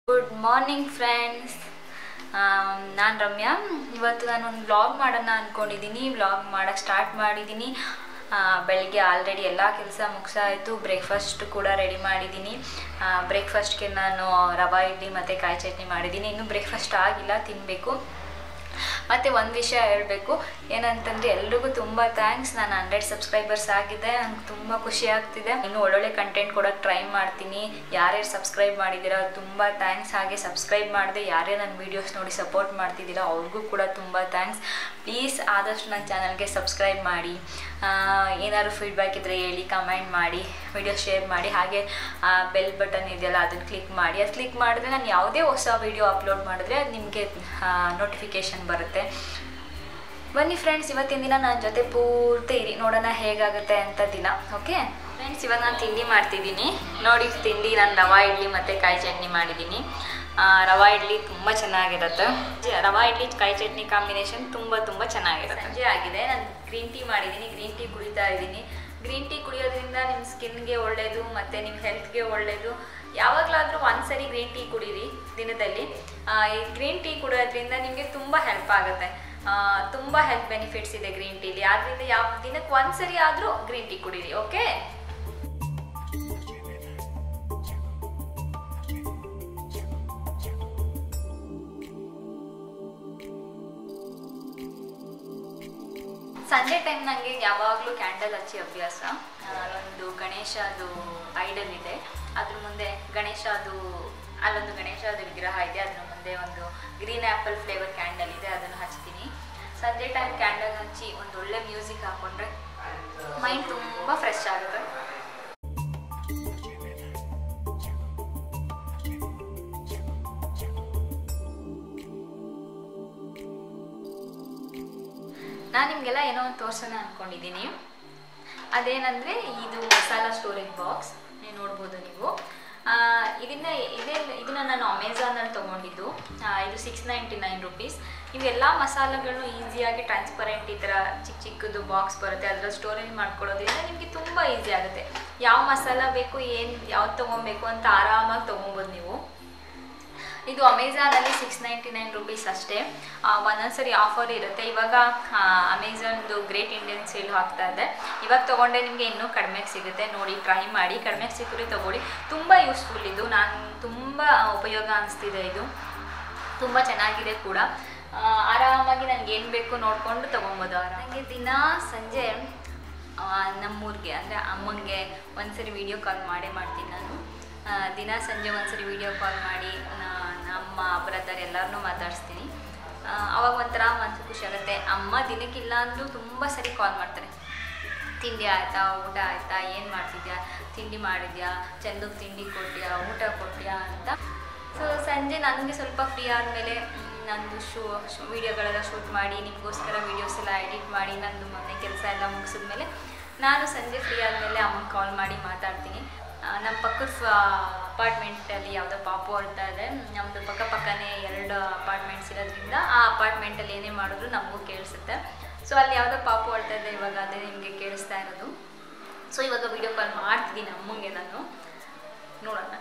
good morning friends ನಾನು ರಮ್ಯಾ ಇವತ್ತು ನಾನು ಒಂದು ವ್ಲಾಗ್ ಮಾಡೋಣ ಅಂದ್ಕೊಂಡಿದ್ದೀನಿ ವ್ಲಾಗ್ ಮಾಡೋಕ್ಕೆ ಸ್ಟಾರ್ಟ್ ಮಾಡಿದ್ದೀನಿ ಆ, ಬೆಳಿಗ್ಗೆ ಆಲ್ರೆಡಿ ಎಲ್ಲ ಕೆಲಸ ಮುಗಿಸಾಯಿತು ಬ್ರೇಕ್ಫಾಸ್ಟ್ ಕೂಡ ರೆಡಿ ಮಾಡಿದ್ದೀನಿ ಬ್ರೇಕ್ಫಾಸ್ಟ್ಗೆ ನಾನು ರವಾ ಇಡ್ಲಿ ಮತ್ತು ಕಾಯಿ ಚಟ್ನಿ ಮಾಡಿದ್ದೀನಿ ಇನ್ನೂ ಬ್ರೇಕ್ಫಾಸ್ಟ್ ಆಗಿಲ್ಲ ತಿನ್ನಬೇಕು ಮತ್ತು ಒಂದು ವಿಷಯ ಹೇಳಬೇಕು ಏನಂತಂದರೆ ಎಲ್ರಿಗೂ ತುಂಬ ಥ್ಯಾಂಕ್ಸ್ ನಾನು ಹಂಡ್ರೆಡ್ ಸಬ್ಸ್ಕ್ರೈಬರ್ಸ್ ಆಗಿದೆ ನಂಗೆ ತುಂಬ ಖುಷಿ ಆಗ್ತಿದೆ ಇನ್ನು ಒಳ್ಳೊಳ್ಳೆ ಕಂಟೆಂಟ್ ಕೊಡೋಕ್ಕೆ ಟ್ರೈ ಮಾಡ್ತೀನಿ ಯಾರ್ಯಾರು ಸಬ್ಸ್ಕ್ರೈಬ್ ಮಾಡಿದ್ದೀರಾ ತುಂಬ ಥ್ಯಾಂಕ್ಸ್ ಹಾಗೆ ಸಬ್ಸ್ಕ್ರೈಬ್ ಮಾಡಿದೆ ಯಾರೇ ನನ್ನ ವೀಡಿಯೋಸ್ ನೋಡಿ ಸಪೋರ್ಟ್ ಮಾಡ್ತಿದ್ದೀರಾ ಅವ್ರಿಗೂ ಕೂಡ ತುಂಬ ಥ್ಯಾಂಕ್ಸ್ ಪ್ಲೀಸ್ ಆದಷ್ಟು ನನ್ನ ಚಾನಲ್ಗೆ ಸಬ್ಸ್ಕ್ರೈಬ್ ಮಾಡಿ ಆ, ಏನಾದ್ರು ಫೀಡ್ಬ್ಯಾಕ್ ಇದ್ದರೆ ಹೇಳಿ ಕಮೆಂಟ್ ಮಾಡಿ ವಿಡಿಯೋ ಶೇರ್ ಮಾಡಿ ಹಾಗೆ ಬೆಲ್ ಬಟನ್ ಇದೆಯಲ್ಲ ಅದನ್ನು ಕ್ಲಿಕ್ ಮಾಡಿ ಅದು ಕ್ಲಿಕ್ ಮಾಡಿದ್ರೆ ನಾನು ಯಾವುದೇ ಹೊಸ ವಿಡಿಯೋ ಅಪ್ಲೋಡ್ ಮಾಡಿದ್ರೆ ಅದು ನಿಮಗೆ ನೋಟಿಫಿಕೇಷನ್ ಬರುತ್ತೆ ಬನ್ನಿ ಫ್ರೆಂಡ್ಸ್ ಇವತ್ತಿನ ದಿನ ನನ್ನ ಜೊತೆ ಪೂರ್ತಿ ಇರಿ ನೋಡೋಣ ಹೇಗಾಗುತ್ತೆ ಅಂತ ದಿನ ಓಕೆ ಫ್ರೆಂಡ್ಸ್ ಇವಾಗ ನಾನು ತಿಂಡಿ ಮಾಡ್ತಿದ್ದೀನಿ ನೋಡಿ ತಿಂಡಿ ನಾನು ರವಾ ಇಡ್ಲಿ ಮತ್ತು ಕಾಯಿ ಚಟ್ನಿ ಮಾಡಿದ್ದೀನಿ ಆ, ರವಾ ಇಡ್ಲಿ ತುಂಬ ಚೆನ್ನಾಗಿರುತ್ತೆ ಜ- ರವಾ ಇಡ್ಲಿ ಕಾಯಿ ಚಟ್ನಿ ಕಾಂಬಿನೇಷನ್ ತುಂಬ ತುಂಬ ಚೆನ್ನಾಗಿರುತ್ತೆ ಸಂಜೆ ಆಗಿದೆ ನಾನು ಗ್ರೀನ್ ಟೀ ಮಾಡಿದ್ದೀನಿ ಗ್ರೀನ್ ಟೀ ಕುಡಿತಾ ಇದ್ದೀನಿ ಗ್ರೀನ್ ಟೀ ಕುಡಿಯೋದ್ರಿಂದ ನಿಮ್ಮ ಸ್ಕಿನ್ಗೆ ಒಳ್ಳೆಯದು ಮತ್ತು ನಿಮ್ಮ ಹೆಲ್ತ್ಗೆ ಒಳ್ಳೆಯದು ಯಾವಾಗಲಾದರೂ ಒಂದ್ಸರಿ ಗ್ರೀನ್ ಟೀ ಕುಡೀರಿ ದಿನದಲ್ಲಿ ಆ, ಈ ಗ್ರೀನ್ ಟೀ ಕುಡಿಯೋದ್ರಿಂದ ನಿಮಗೆ ತುಂಬ ಹೆಲ್ಪ್ ಆಗುತ್ತೆ ಆ, ತುಂಬ ಹೆಲ್ತ್ ಬೆನಿಫಿಟ್ಸ್ ಇದೆ ಗ್ರೀನ್ ಟೀಲಿ ಆದ್ದರಿಂದ ಯಾವ ದಿನಕ್ಕೆ ಒಂದ್ಸರಿ ಆದರೂ ಗ್ರೀನ್ ಟೀ ಕುಡೀರಿ ಓಕೆ ಸಂಜೆ ಟೈಮ್ ನನಗೆ ಯಾವಾಗಲೂ ಕ್ಯಾಂಡಲ್ ಹಚ್ಚಿ ಅಭ್ಯಾಸ ಆ, ಅಲ್ಲೊಂದು ಗಣೇಶದು ಐಡಲ್ ಇದೆ ಅದ್ರ ಮುಂದೆ ಗಣೇಶದು ಅಲ್ಲೊಂದು ಗಣೇಶದ ವಿಗ್ರಹ ಇದೆ ಅದ್ರ ಮುಂದೆ ಒಂದು ಗ್ರೀನ್ ಆ್ಯಪಲ್ ಫ್ಲೇವರ್ ಕ್ಯಾಂಡಲ್ ಇದೆ ಅದನ್ನು ಹಚ್ತೀನಿ ಸಂಜೆ ಟೈಮ್ ಕ್ಯಾಂಡಲ್ ಹಚ್ಚಿ ಒಂದು ಒಳ್ಳೆ ಮ್ಯೂಸಿಕ್ ಹಾಕೊಂಡ್ರೆ ಮೈಂಡ್ ತುಂಬ ಫ್ರೆಶ್ ಆಗುತ್ತೆ ನಾನು ನಿಮಗೆಲ್ಲ ಏನೋ ಒಂದು ತೋರ್ಸೋಣ ಅಂದ್ಕೊಂಡಿದ್ದೀನಿ ಅದೇನಂದರೆ ಇದು ಮಸಾಲ ಸ್ಟೋರೇಜ್ ಬಾಕ್ಸ್ ನೀವು ನೋಡ್ಬೋದು ನೀವು ಆ, ಇದನ್ನ ಇದೇ ಇದನ್ನ ನಾನು ಅಮೆಝಾನಲ್ಲಿ ತೊಗೊಂಡಿದ್ದು ಆ, ಇದು ಸಿಕ್ಸ್ ನೈಂಟಿ ನೈನ್ ರುಪೀಸ್ ಇವೆಲ್ಲ ಮಸಾಲೆಗಳನ್ನು ಈಸಿಯಾಗಿ ಟ್ರಾನ್ಸ್ಪರೆಂಟ್ ಈ ಥರ ಚಿಕ್ಕ ಚಿಕ್ಕದು ಬಾಕ್ಸ್ ಬರುತ್ತೆ ಅದರಲ್ಲಿ ಸ್ಟೋರೇಜ್ ಮಾಡ್ಕೊಳ್ಳೋದ್ರಿಂದ ನಿಮಗೆ ತುಂಬ ಈಸಿ ಆಗುತ್ತೆ ಯಾವ ಮಸಾಲ ಬೇಕು ಏನು ಯಾವ್ದು ತೊಗೊಬೇಕು ಅಂತ ಆರಾಮಾಗಿ ತೊಗೊಬೋದು ನೀವು ಇದು ಅಮೆಝಾನಲ್ಲಿ ಸಿಕ್ಸ್ ನೈಂಟಿ ನೈನ್ ರುಪೀಸ್ ಅಷ್ಟೇ ಆ, ಒಂದೊಂದ್ಸರಿ ಆಫರ್ ಇರುತ್ತೆ ಇವಾಗ ಅಮೆಝಾನ್ದು ಗ್ರೇಟ್ ಇಂಡಿಯನ್ ಸೇಲ್ ಹಾಕ್ತಾ ಇದೆ ಇವಾಗ ತೊಗೊಂಡ್ರೆ ನಿಮಗೆ ಇನ್ನೂ ಕಡಿಮೆಗೆ ಸಿಗುತ್ತೆ ನೋಡಿ ಟ್ರೈ ಮಾಡಿ ಕಡಿಮೆಗೆ ಸಿಕ್ಕರೆ ತೊಗೊಳ್ಳಿ ತುಂಬ ಯೂಸ್ಫುಲ್ ಇದು ನಾನು ತುಂಬ ಉಪಯೋಗ ಅನಿಸ್ತಿದೆ ಇದು ತುಂಬ ಚೆನ್ನಾಗಿದೆ ಕೂಡ ಆ, ಆರಾಮಾಗಿ ನನಗೆ ಏನು ಬೇಕು ನೋಡಿಕೊಂಡು ತೊಗೊಬೋದು ಆರಾಮ ನನಗೆ ದಿನ ಸಂಜೆ ಆ, ನಮ್ಮೂರಿಗೆ ಅಂದರೆ ಅಮ್ಮಂಗೆ ಒಂದ್ಸರಿ ವಿಡಿಯೋ ಕಾಲ್ ಮಾಡೇ ಮಾಡ್ತೀನಿ ನಾನು ಆ, ದಿನ ಸಂಜೆ ಒಂದ್ಸರಿ ವಿಡಿಯೋ ಕಾಲ್ ಮಾಡಿ ನ- ನಮ್ಮ ಬ್ರದರ್ ಎಲ್ಲರನ್ನೂ ಮಾತಾಡಿಸ್ತೀನಿ ಆ, ಅವಾಗ ಒಂಥರ ಮನಸ್ಸು ಖುಷಿ ಆಗುತ್ತೆ ಅಮ್ಮ ದಿನಕ್ಕಿಲ್ಲ ಅಂದರೂ ತುಂಬ ಸರಿ ಕಾಲ್ ಮಾಡ್ತಾರೆ ತಿಂಡಿ ಆಯ್ತಾ ಊಟ ಆಯ್ತಾ ಏನು ಮಾಡ್ತಿದ್ಯಾ ತಿಂಡಿ ಮಾಡಿದ್ಯಾ ಚಂದಕ್ಕೆ ತಿಂಡಿ ಕೊಟ್ಯಾ ಊಟ ಕೊಟ್ಯಾ ಅಂತ ಸೊ ಸಂಜೆ ನನಗೆ ಸ್ವಲ್ಪ ಫ್ರೀ ಆದಮೇಲೆ ನಂದು ಶೂ ಶೂ ವೀಡಿಯೋಗಳೆಲ್ಲ ಶೂಟ್ ಮಾಡಿ ನಿಮಗೋಸ್ಕರ ವೀಡಿಯೋಸ್ ಎಲ್ಲ ಎಡಿಟ್ ಮಾಡಿ ನಂದು ಮನೆ ಕೆಲಸ ಎಲ್ಲ ಮುಗಿಸಿದ್ಮೇಲೆ ನಾನು ಸಂಜೆ ಫ್ರೀ ಆದಮೇಲೆ ಅಮ್ಮಗೆ ಕಾಲ್ ಮಾಡಿ ಮಾತಾಡ್ತೀನಿ ಆ, ನಮ್ಮ ಪಕ್ಕದ ಅಪಾರ್ಟ್ಮೆಂಟಲ್ಲಿ ಯಾವುದೋ ಪಾಪು ಹೊಡ್ತಾ ಇದೆ ನಮ್ಮದು ಪಕ್ಕ ಪಕ್ಕನೇ ಎರಡು ಅಪಾರ್ಟ್ಮೆಂಟ್ಸ್ ಇರೋದ್ರಿಂದ ಆ ಅಪಾರ್ಟ್ಮೆಂಟಲ್ಲಿ ಏನೇ ಮಾಡಿದ್ರು ನಮಗೂ ಕೇಳಿಸುತ್ತೆ ಸೊ ಅಲ್ಲಿ ಯಾವುದೋ ಪಾಪು ಹೊಡ್ತಾ ಇದೆ ಇವಾಗ ಅದೇ ನಿಮಗೆ ಕೇಳಿಸ್ತಾ ಇರೋದು ಸೊ ಇವಾಗ ವಿಡಿಯೋ ಕಾಲ್ ಮಾಡ್ತಿದ್ದೀನಿ ಅಮ್ಮಂಗೆ ನಾನು ನೋಡೋಣ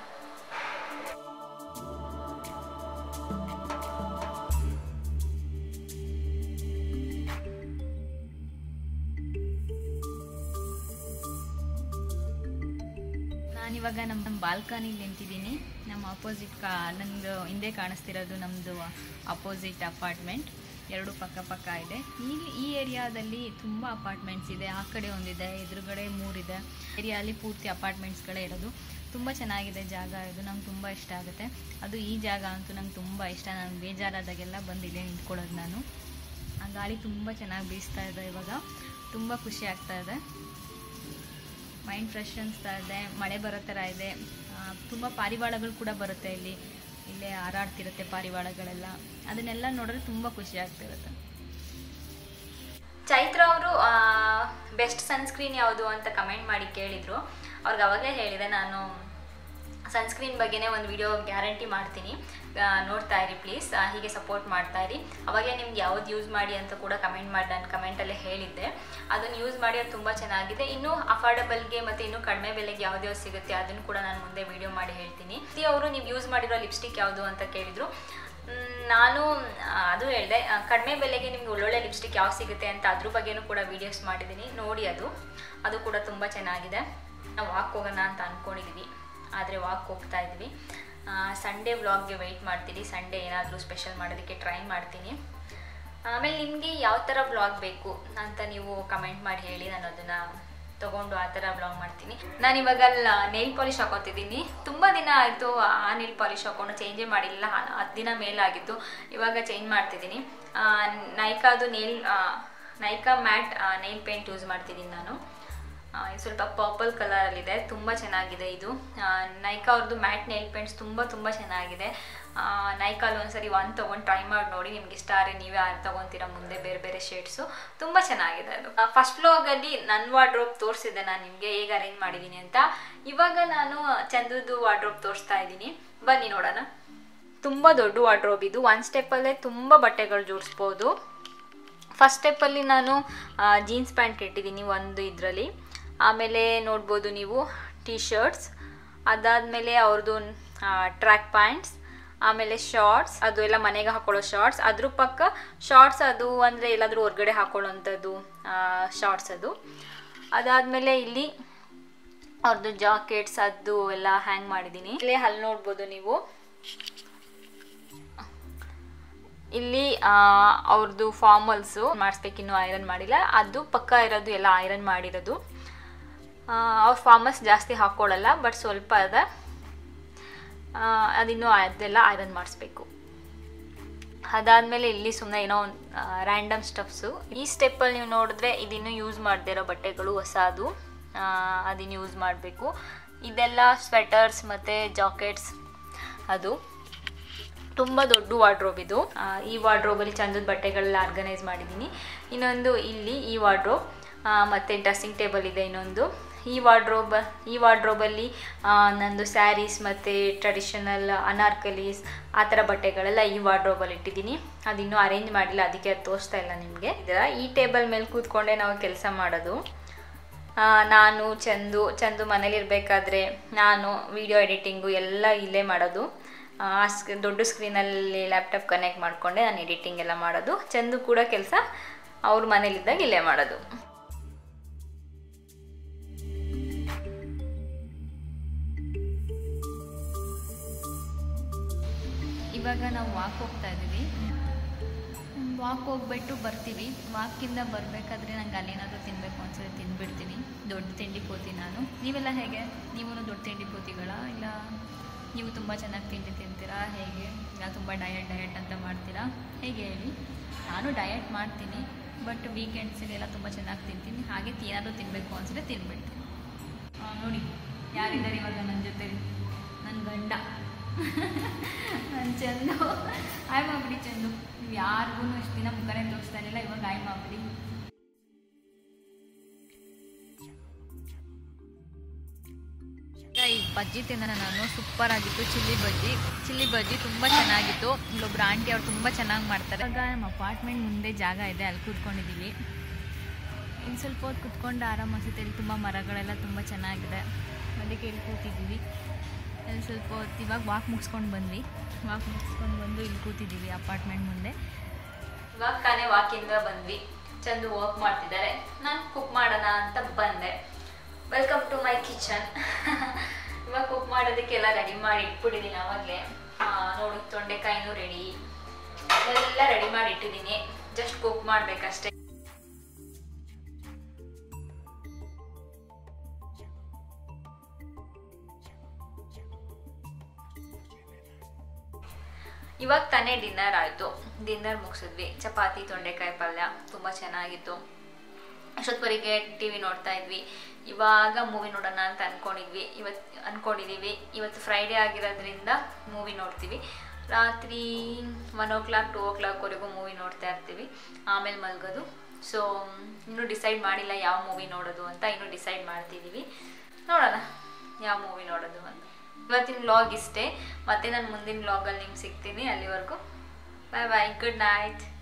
ನಾನಿವಾಗ ನಮ್ಮ ಬಾಲ್ಕನಿಲಿ ನಿಂತಿದ್ದೀನಿ ನಮ್ಮ ಅಪೋಸಿಟ್ ಕಾ ನಂದು ಹಿಂದೆ ಕಾಣಿಸ್ತಿರೋದು ನಮ್ಮದು ಅಪೋಸಿಟ್ ಅಪಾರ್ಟ್ಮೆಂಟ್ ಎರಡು ಪಕ್ಕ ಪಕ್ಕ ಇದೆ ಈ ಈ ಏರಿಯಾದಲ್ಲಿ ತುಂಬ ಅಪಾರ್ಟ್ಮೆಂಟ್ಸ್ ಇದೆ ಆ ಕಡೆ ಒಂದಿದೆ ಎದುರುಗಡೆ ಮೂರಿದೆ ಏರಿಯಾಲಿ ಪೂರ್ತಿ ಅಪಾರ್ಟ್ಮೆಂಟ್ಸ್ಗಳೇ ಇರೋದು ತುಂಬ ಚೆನ್ನಾಗಿದೆ ಜಾಗ ಇದು ನಂಗೆ ತುಂಬ ಇಷ್ಟ ಆಗುತ್ತೆ ಅದು ಈ ಜಾಗ ಅಂತೂ ನಂಗೆ ತುಂಬ ಇಷ್ಟ ನಾನು ಬೇಜಾರಾದಾಗೆಲ್ಲ ಬಂದು ಇಲ್ಲೇ ನಿಂತ್ಕೊಳ್ಳೋದು ನಾನು ಆ ಗಾಳಿ ತುಂಬ ಚೆನ್ನಾಗಿ ಬೀಸ್ತಾ ಇದೆ ಇವಾಗ ತುಂಬ ಖುಷಿ ಆಗ್ತಾ ಇದೆ ಮೈಂಡ್ ಫ್ರೆಶ್ ಅನಿಸ್ತಾ ಇದೆ ಮಳೆ ಬರೋ ಥರ ಇದೆ ತುಂಬ ಪಾರಿವಾಳಗಳು ಕೂಡ ಬರುತ್ತೆ ಇಲ್ಲಿ ಇಲ್ಲೇ ಹಾರಾಡ್ತಿರುತ್ತೆ ಪಾರಿವಾಳಗಳೆಲ್ಲ ಅದನ್ನೆಲ್ಲ ನೋಡಿದ್ರೆ ತುಂಬ ಖುಷಿ ಆಗ್ತಿರುತ್ತೆ ಚೈತ್ರ ಅವರು ಬೆಸ್ಟ್ ಸನ್ಸ್ಕ್ರೀನ್ ಯಾವುದು ಅಂತ ಕಮೆಂಟ್ ಮಾಡಿ ಕೇಳಿದರು ಅವ್ರಿಗೆ ಅವಾಗಲೇ ಹೇಳಿದೆ ನಾನು ಸನ್ಸ್ಕ್ರೀನ್ ಬಗ್ಗೆನೇ ಒಂದು ವಿಡಿಯೋ ಗ್ಯಾರಂಟಿ ಮಾಡ್ತೀನಿ ಆ, ನೋಡ್ತಾ ಇರಿ ಪ್ಲೀಸ್ ಹೀಗೆ ಸಪೋರ್ಟ್ ಮಾಡ್ತಾ ಇರಿ ಅವಾಗೇ ನಿಮ್ಗೆ ಯಾವ್ದು ಯೂಸ್ ಮಾಡಿ ಅಂತ ಕೂಡ ಕಮೆಂಟ್ ಮಾಡಿ ನಾನು ಕಮೆಂಟಲ್ಲೇ ಹೇಳಿದ್ದೆ ಅದನ್ನು ಯೂಸ್ ಮಾಡಿ ಅದು ತುಂಬ ಚೆನ್ನಾಗಿದೆ ಇನ್ನೂ ಅಫೋರ್ಡಬಲ್ಗೆ ಮತ್ತು ಇನ್ನೂ ಕಡಿಮೆ ಬೆಲೆಗೆ ಯಾವ್ದು ಯಾವ್ದು ಸಿಗುತ್ತೆ ಅದನ್ನು ಕೂಡ ನಾನು ಮುಂದೆ ವಿಡಿಯೋ ಮಾಡಿ ಹೇಳ್ತೀನಿ ಅವರು ನೀವು ಯೂಸ್ ಮಾಡಿರೋ ಲಿಪ್ಸ್ಟಿಕ್ ಯಾವುದು ಅಂತ ಕೇಳಿದರು ಮ್, ನಾನು ಆ, ಅದು ಹೇಳಿದೆ ಕಡಿಮೆ ಬೆಲೆಗೆ ನಿಮ್ಗೆ ಒಳ್ಳೊಳ್ಳೆ ಲಿಪ್ಸ್ಟಿಕ್ ಯಾವ್ದು ಸಿಗುತ್ತೆ ಅಂತ ಅದ್ರ ಬಗ್ಗೆನೂ ಕೂಡ ವೀಡಿಯೋಸ್ ಮಾಡಿದ್ದೀನಿ ನೋಡಿ ಅದು ಅದು ಕೂಡ ತುಂಬ ಚೆನ್ನಾಗಿದೆ ನಾವು ವಾಕ್ ಹೋಗೋಣ ಅಂತ ಅಂದ್ಕೊಂಡಿದ್ದೀವಿ ಆದರೆ ವಾಕ್ ಹೋಗ್ತಾ ಇದ್ವಿ ಸಂಡೇ ವ್ಲಾಗ್ಗೆ ವೆಯ್ಟ್ ಮಾಡ್ತೀನಿ ಸಂಡೇ ಏನಾದರೂ ಸ್ಪೆಷಲ್ ಮಾಡೋದಕ್ಕೆ ಟ್ರೈ ಮಾಡ್ತೀನಿ ಆಮೇಲೆ ನಿಮಗೆ ಯಾವ ಥರ ವ್ಲಾಗ್ ಬೇಕು ಅಂತ ನೀವು ಕಮೆಂಟ್ ಮಾಡಿ ಹೇಳಿ ನಾನು ಅದನ್ನು ತೊಗೊಂಡು ಆ ಥರ ವ್ಲಾಗ್ ಮಾಡ್ತೀನಿ ನಾನು ಇವಾಗ ನೇಲ್ ಪಾಲಿಶ್ ಹಾಕೋತಿದ್ದೀನಿ ತುಂಬ ದಿನ ಆಯಿತು ಆ ನೇಲ್ ಪಾಲಿಶ್ ಹಾಕೊಂಡು ಚೇಂಜೇ ಮಾಡಿಲ್ಲ ಹ- ಹತ್ತು ದಿನ ಮೇಲಾಗಿತ್ತು ಇವಾಗ ಚೇಂಜ್ ಮಾಡ್ತಿದ್ದೀನಿ ಆ, ನೈಕಾದು nail Nykaa matte nail paint use ಮಾಡ್ತಿದ್ದೀನಿ ನಾನು ಆ, ಇದು ಸ್ವಲ್ಪ ಪರ್ಪಲ್ ಕಲರಲ್ಲಿದೆ ತುಂಬ ಚೆನ್ನಾಗಿದೆ ಇದು ಆ, ನೈಕಾ ಅವ್ರದ್ದು ಮ್ಯಾಟ್ ನೇಲ್ ಪೇಂಟ್ಸ್ ತುಂಬ ತುಂಬ ಚೆನ್ನಾಗಿದೆ ಆ, ನೈಕಾಲ್ ಒಂದ್ಸರಿ ಒಂದು ತೊಗೊಂಡು ಟ್ರೈ ಮಾಡಿ ನೋಡಿ ನಿಮ್ಗೆ ಇಷ್ಟ ಆದರೆ ನೀವೇ ಯಾರು ತೊಗೊತೀರಾ ಮುಂದೆ ಬೇರೆ ಬೇರೆ ಶೇಡ್ಸು ತುಂಬ ಚೆನ್ನಾಗಿದೆ ಅದು ಫಸ್ಟ್ ವ್ಲಾಗಲ್ಲಿ ನನ್ನ ವಾರ್ಡ್ರೋಬ್ ತೋರಿಸಿದ್ದೆ ನಾನು ನಿಮಗೆ ಹೇಗೆ ಅರೇಂಜ್ ಮಾಡಿದ್ದೀನಿ ಅಂತ ಇವಾಗ ನಾನು ಚಂದದ್ದು ವಾರ್ಡ್ರೋಬ್ ತೋರಿಸ್ತಾ ಇದ್ದೀನಿ ಬನ್ನಿ ನೋಡೋಣ ತುಂಬ ದೊಡ್ಡ ವಾರ್ಡ್ರೋಬ್ ಇದು ಒನ್ ಸ್ಟೆಪ್ಪಲ್ಲೇ ತುಂಬ ಬಟ್ಟೆಗಳು ಜೋಡಿಸ್ಬೋದು ಫಸ್ಟ್ ಸ್ಟೆಪ್ಪಲ್ಲಿ ನಾನು ಜೀನ್ಸ್ ಪ್ಯಾಂಟ್ ಇಟ್ಟಿದ್ದೀನಿ ಒಂದು ಇದರಲ್ಲಿ ಆಮೇಲೆ ನೋಡ್ಬೋದು ನೀವು ಟಿ ಶರ್ಟ್ಸ್ ಅದಾದಮೇಲೆ ಅವ್ರದ್ದು ಟ್ರ್ಯಾಕ್ ಪ್ಯಾಂಟ್ಸ್ ಆಮೇಲೆ ಶಾರ್ಟ್ಸ್ ಅದು ಎಲ್ಲ ಮನೆಗೆ ಹಾಕೊಳ್ಳೋ ಶಾರ್ಟ್ಸ್ ಅದ್ರ ಪಕ್ಕ ಶಾರ್ಟ್ಸ್ ಅದು ಅಂದರೆ ಎಲ್ಲಾದರೂ ಹೊರ್ಗಡೆ ಹಾಕೊಳ್ಳೋಂಥದ್ದು ಶಾರ್ಟ್ಸ್ ಅದು ಅದಾದಮೇಲೆ ಇಲ್ಲಿ ಅವ್ರದ್ದು ಜಾಕೆಟ್ಸ್ ಅದು ಎಲ್ಲ ಹ್ಯಾಂಗ್ ಮಾಡಿದ್ದೀನಿ ಇಲ್ಲೇ ಅಲ್ಲಿ ನೋಡ್ಬೋದು ನೀವು ಇಲ್ಲಿ ಆ, ಅವ್ರದ್ದು ಫಾರ್ಮಲ್ಸು ಮಾಡಿಸ್ಬೇಕಿನ್ನೂ ಐರನ್ ಮಾಡಿಲ್ಲ ಅದು ಪಕ್ಕ ಇರೋದು ಎಲ್ಲ ಐರನ್ ಮಾಡಿರೋದು ಆ, ಅವ್ರ ಫಾರ್ಮಲ್ಸ್ ಜಾಸ್ತಿ ಹಾಕ್ಕೊಳ್ಳಲ್ಲ ಬಟ್ ಸ್ವಲ್ಪ ಅದ ಆ, ಅದಿನ್ನೂ ಅದೆಲ್ಲ ಐರನ್ ಮಾಡಿಸ್ಬೇಕು ಅದಾದಮೇಲೆ ಇಲ್ಲಿ ಸುಮ್ಮನೆ ಏನೋ ಒಂದು ರ್ಯಾಂಡಮ್ ಸ್ಟಫ್ಸು ಈ ಸ್ಟೆಪ್ಪಲ್ಲಿ ನೀವು ನೋಡಿದ್ರೆ ಇದಿನ್ನೂ ಯೂಸ್ ಮಾಡದೇ ಇರೋ ಬಟ್ಟೆಗಳು ಹೊಸದು ಅದನ್ನು ಯೂಸ್ ಮಾಡಬೇಕು ಇದೆಲ್ಲ ಸ್ವೆಟರ್ಸ್ ಮತ್ತು ಜಾಕೆಟ್ಸ್ ಅದು ತುಂಬ ದೊಡ್ಡ ವಾರ್ಡ್ರೋಬ್ ಇದು ಆ, ಈ ವಾರ್ಡ್ರೋಬಲ್ಲಿ ಚಂದದ ಬಟ್ಟೆಗಳೆಲ್ಲ ಆರ್ಗನೈಸ್ ಮಾಡಿದ್ದೀನಿ ಇನ್ನೊಂದು ಇಲ್ಲಿ ಈ ವಾರ್ಡ್ರೋಬ್ ಮತ್ತು ಡ್ರೆಸ್ಸಿಂಗ್ ಟೇಬಲ್ ಇದೆ ಇನ್ನೊಂದು ಈ ವಾರ್ಡ್ರೋಬ್ ಈ ವಾರ್ಡ್ರೋಬಲ್ಲಿ ನಂದು ಸ್ಯಾರೀಸ್ ಮತ್ತು ಟ್ರೆಡಿಷನಲ್ ಅನಾರ್ಕಲೀಸ್ ಆ ಥರ ಬಟ್ಟೆಗಳೆಲ್ಲ ಈ ವಾರ್ಡ್ರೋಬಲ್ಲಿ ಇಟ್ಟಿದ್ದೀನಿ ಅದಿನ್ನೂ ಅರೇಂಜ್ ಮಾಡಿಲ್ಲ ಅದಕ್ಕೆ ಅದು ತೋರಿಸ್ತಾ ಇಲ್ಲ ನಿಮಗೆ ಇದರ ಈ ಟೇಬಲ್ ಮೇಲೆ ಕೂತ್ಕೊಂಡೇ ನಾವು ಕೆಲಸ ಮಾಡೋದು ಆ, ನಾನು ಚಂದು ಚಂದು ಮನೇಲಿರಬೇಕಾದ್ರೆ ನಾನು ವಿಡಿಯೋ ಎಡಿಟಿಂಗು ಎಲ್ಲ ಇಲ್ಲೇ ಮಾಡೋದು ಆ ಸ್ಕ್ ದೊಡ್ಡ ಸ್ಕ್ರೀನಲ್ಲಿ ಲ್ಯಾಪ್ಟಾಪ್ ಕನೆಕ್ಟ್ ಮಾಡಿಕೊಂಡೆ ನಾನು ಎಡಿಟಿಂಗ್ ಎಲ್ಲ ಮಾಡೋದು ಚಂದು ಕೂಡ ಕೆಲಸ ಅವ್ರ ಮನೇಲಿದ್ದಾಗ ಇಲ್ಲೇ ಮಾಡೋದು ಇವಾಗ ನಾವು ವಾಕ್ ಹೋಗ್ತಾ ಇದ್ದೀವಿ ವಾಕ್ ಹೋಗ್ಬಿಟ್ಟು ಬರ್ತೀವಿ ವಾಕಿಂದ ಬರಬೇಕಾದ್ರೆ ನಂಗೆ ಅಲ್ಲೇನಾದರೂ ತಿನ್ನಬೇಕು ಅನ್ಸತ್ತೆ ತಿಂದ್ಬಿಡ್ತೀನಿ ದೊಡ್ಡ ತಿಂಡಿ ಪೋತಿ ನಾನು ನೀವೆಲ್ಲ ಹೇಗೆ ನೀವು ದೊಡ್ಡ ತಿಂಡಿ ಪೋತಿಗಳ ಇಲ್ಲ ನೀವು ತುಂಬ ಚೆನ್ನಾಗಿ ತಿಂಡಿ ತಿಂತೀರಾ ಹೇಗೆ ಇಲ್ಲ ತುಂಬ ಡಯಟ್ ಡಯಟ್ ಅಂತ ಮಾಡ್ತೀರಾ ಹೇಗೆ ಹೇಳಿ ನಾನು ಡಯಟ್ ಮಾಡ್ತೀನಿ ಬಟ್ ವೀಕೆಂಡ್ಸಿಗೆಲ್ಲ ತುಂಬ ಚೆನ್ನಾಗಿ ತಿಂತೀನಿ ಹಾಗೆ ಏನಾದರೂ ತಿನ್ನಬೇಕು ಅನ್ಸಿದ್ರೆ ತಿಂದ್ಬಿಡ್ತೀನಿ ಆ, ನೋಡಿ ಯಾರಿದ್ದಾರೆ ಇವಾಗ ನನ್ನ ಜೊತೆ ನನ್ನ ಗಂಡ ನನ್ನ ಚಂದು ಆಯ್ ಮಾಡ್ಬಿಡಿ ಚಂದು ನೀವು ಯಾರಿಗೂ ಇಷ್ಟು ದಿನ ಮುಖನೇ ತೋರಿಸ್ತಾ ಇರಲಿಲ್ಲ ಇವಾಗ ಆಯ್ ಮಾಡ್ಬಿಡಿ ಈಗ ಈ ಬಜ್ಜಿ ತಿಂದ ನಾನು ಸೂಪರ್ ಆಗಿತ್ತು ಚಿಲ್ಲಿ ಬಜ್ಜಿ ಚಿಲ್ಲಿ ಬಜ್ಜಿ ತುಂಬ ಚೆನ್ನಾಗಿತ್ತು ಇಲ್ಲೊಬ್ರು ಆಂಟಿ ಅವ್ರು ತುಂಬ ಚೆನ್ನಾಗಿ ಮಾಡ್ತಾರೆ ಇವಾಗ ನಮ್ಮ ಅಪಾರ್ಟ್ಮೆಂಟ್ ಮುಂದೆ ಜಾಗ ಇದೆ ಅಲ್ಲಿ ಕೂತ್ಕೊಂಡಿದ್ದೀವಿ ಇನ್ನು ಸ್ವಲ್ಪ ಹೊತ್ತು ಕುತ್ಕೊಂಡು ಆರಾಮ ಅನ್ಸುತ್ತೆ ಇಲ್ಲಿ ತುಂಬ ಮರಗಳೆಲ್ಲ ತುಂಬ ಚೆನ್ನಾಗಿದೆ ಅದಕ್ಕೆ ಇಲ್ಲಿ ಕೂತಿದ್ದೀವಿ ಅಲ್ಲಿ ಸ್ವಲ್ಪ ಹೊತ್ತು ಇವಾಗ ವಾಕ್ ಮುಗಿಸ್ಕೊಂಡು ಬಂದ್ವಿ ವಾಕ್ ಮುಗಿಸ್ಕೊಂಡು ಬಂದು ಇಲ್ಲಿ ಕೂತಿದ್ದೀವಿ ಅಪಾರ್ಟ್ಮೆಂಟ್ ಮುಂದೆ ಇವಾಗ ತಾನೇ ವಾಕಿಂದ ಬಂದ್ವಿ ಚಂದು ವರ್ಕ್ ಮಾಡ್ತಿದ್ದಾರೆ ನಾನು ಕುಕ್ ಮಾಡೋಣ ಅಂತ ಬಂದೆ ವೆಲ್ಕಮ್ ಟು ಮೈ ಕಿಚನ್ ಇವಾಗ ಕುಕ್ ಮಾಡೋದಕ್ಕೆಲ್ಲ ರೆಡಿ ಮಾಡಿ ಇಟ್ಬಿಟ್ಟಿದ್ದೀನಿ ಅವಾಗಲೇ ನೋಡಿ ತೊಂಡೆಕಾಯಿನೂ ರೆಡಿ ಎಲ್ಲ ರೆಡಿ ಮಾಡಿ ಇಟ್ಟಿದ್ದೀನಿ ಜಸ್ಟ್ ಕುಕ್ ಮಾಡಬೇಕಷ್ಟೇ ಇವಾಗ ತಾನೇ ಡಿನ್ನರ್ ಆಯಿತು ಡಿನ್ನರ್ ಮುಗಿಸಿದ್ವಿ ಚಪಾತಿ ತೊಂಡೆಕಾಯಿ ಪಲ್ಯ ತುಂಬ ಚೆನ್ನಾಗಿತ್ತು ಅಷ್ಟೊತ್ತವರೆಗೆ ಟಿ ವಿ ನೋಡ್ತಾ ಇದ್ವಿ ಇವಾಗ ಮೂವಿ ನೋಡೋಣ ಅಂತ ಅಂದ್ಕೊಂಡಿದ್ವಿ ಇವತ್ತು ಅಂದ್ಕೊಂಡಿದ್ದೀವಿ ಇವತ್ತು ಫ್ರೈಡೇ ಆಗಿರೋದ್ರಿಂದ ಮೂವಿ ನೋಡ್ತೀವಿ ರಾತ್ರಿ ಒನ್ ಓ ಕ್ಲಾಕ್ ಟೂ ಓ ಕ್ಲಾಕ್ವರೆಗೂ ಮೂವಿ ನೋಡ್ತಾ ಇರ್ತೀವಿ ಆಮೇಲೆ ಮಲ್ಗೋದು ಸೊ ಇನ್ನೂ ಡಿಸೈಡ್ ಮಾಡಿಲ್ಲ ಯಾವ ಮೂವಿ ನೋಡೋದು ಅಂತ ಇನ್ನೂ ಡಿಸೈಡ್ ಮಾಡ್ತಿದ್ದೀವಿ ನೋಡೋಣ ಯಾವ ಮೂವಿ ನೋಡೋದು ಅಂತ ಇವತ್ತಿನ ವ್ಲಾಗ್ ಇಷ್ಟೇ ಮತ್ತೆ ನಾನು ಮುಂದಿನ ವ್ಲಾಗಲ್ಲಿ ನಿಮ್ಗೆ ಸಿಗ್ತೀನಿ ಅಲ್ಲಿವರೆಗೂ ಬಾಯ್ ಬಾಯ್ ಗುಡ್ ನೈಟ್